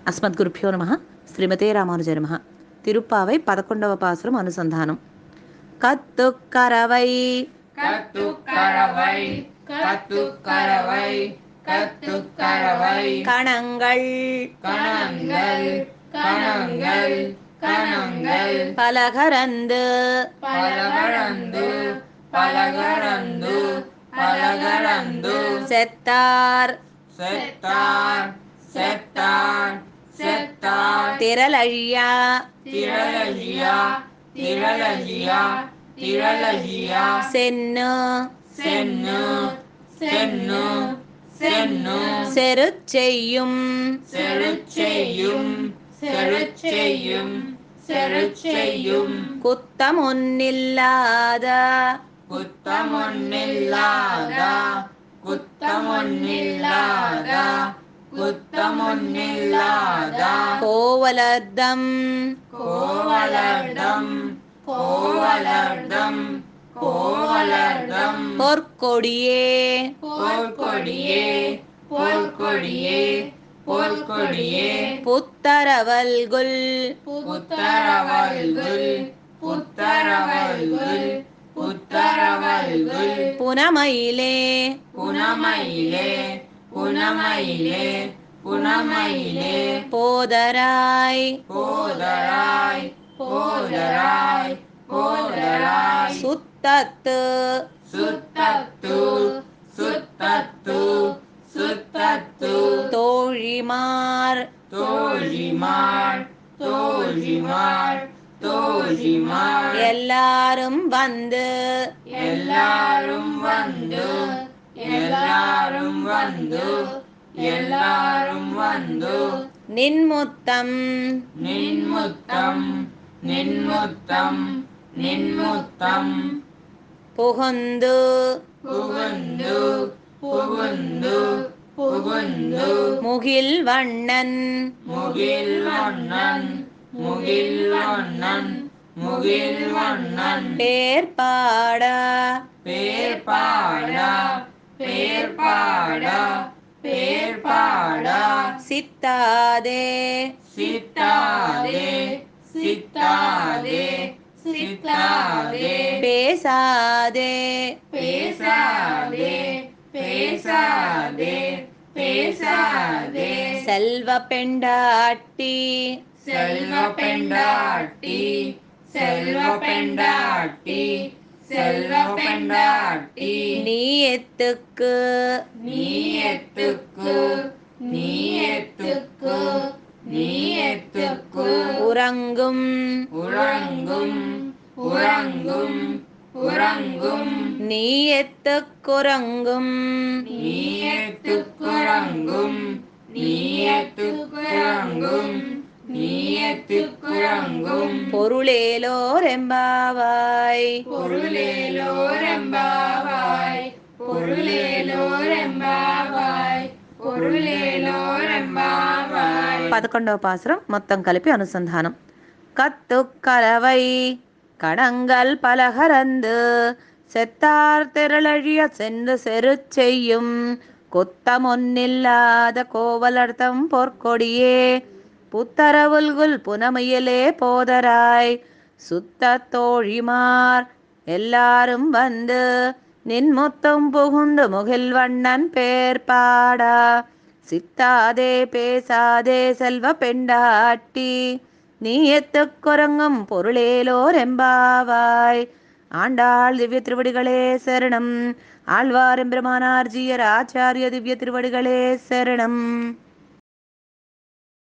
అస్మద్గురుభ్యో నమ శ్రీమతే రామానుజ నమ తిరుప్పావై పదకొండవ పాసురం అనుసంధానం కత్తుక్కరవై கத்துக்கரவை கத்துக்கரவை கத்துக்கரவை கணங்கள் கணங்கள் கணங்கள் கணங்கள் பலகரந்து பலகரந்து பலகரந்து பலகரந்து செத்தார் செத்தார் செத்தார் செத்தார் திரளழியா திரளஜியா திரளஜியா திரளஜியா சென்னு சென்னு சென்னு சென்னு செருச்செய்யும் செருச்செய்யும் செருச்செய்யும் செருச்செய்யும் குத்தமொன்னில்லாத குத்தமொன்னில்லாத குத்தமொன்னில்லாத குத்தமொன்னில்லாத கோவலர்தம் கோவலர்தம் கோவலர்தம் கோவலர்தம் பொற்கொடியே போர்க்கொடியே போர்க்கொடியே போர்க்கொடியே புத்தரவல்குல் புத்தரவல்குல் புத்தரவல்குல் புத்தரவல்குல் புனமயிலே புனமயிலே புனமயிலே புனமயிலே போதராய் போதராய் போதராய் போதராய் சுத்தத்து சுத்தத்து சுத்தத்து சுத்தத்து தோழிமார் தோழிமார் தோழிமார் தோழிமார் எல்லாரும் வந்து எல்லாரும் வந்து எல்லாரும் வந்து எல்லாரும் வந்து நின்முத்தம் நின்முத்தம் நின்முத்தம் நின்முத்தம் புகுந்து புகுந்து புகுந்து புகுந்து முகில் வண்ணன் முகில் வண்ணன் முகில் வண்ணன் முகில் வண்ணன் பேர் பாட பேர் பாடா பேர் பாடா பேர் பாடா சித்தாதே சித்தாதே சித்தாதே சித்தாதே பேசாதே பேசாதே பேசாதே பேசாதே செல்வ பெண்டாட்டி செல்வ பெண்டாட்டி செல்வ பெண்டாட்டி செல்வ பெண்டாட்டி நீ எத்துக்கு நீ எத்துக்கு நீ எத்துக்கு நீ எத்துக்கு உறங்கும் உறங்கும் உறங்கும் உறங்கும் நீ எத்துக்குறங்கும் நீ எத்துக்குறங்கும் நீ எத்துக்குறங்கும் நீ எத்துக்குறங்கும் பொருளேலோரெம்பாவாய் பொருளேலோரெம்பாவாய் பொருளேலோரெம்பாவாய் பொருளேலோரெம்பாவாய் పదకొండవ పాసురం మొత్తం కలిపి అనుసంధానం కత్తు కలవై கடங்கள் பலகரந்து செத்தார் திரளழிய சென்று செரு செய்யும் கொத்தமொன்னில்லாத கோவலர்த்தம் பொற்கொடியே புத்தரவுல்குல் புனமையிலே போதராய் சுத்த தோழிமார் எல்லாரும் வந்து நின்முத்தம் புகுந்து முகில் வண்ணன் பேர் பாடா சித்தாதே பேசாதே செல்வ பெண்டாட்டி நீ எத்துக்குரங்கும் பொருளேலோர் எம்பாவாய் ஆண்டாள் திவ்ய திருவடிகளே சரணம் ஆழ்வார் எம்பெருமானார் ஜீயர் ஆச்சாரிய திவ்ய திருவடிகளே சரணம்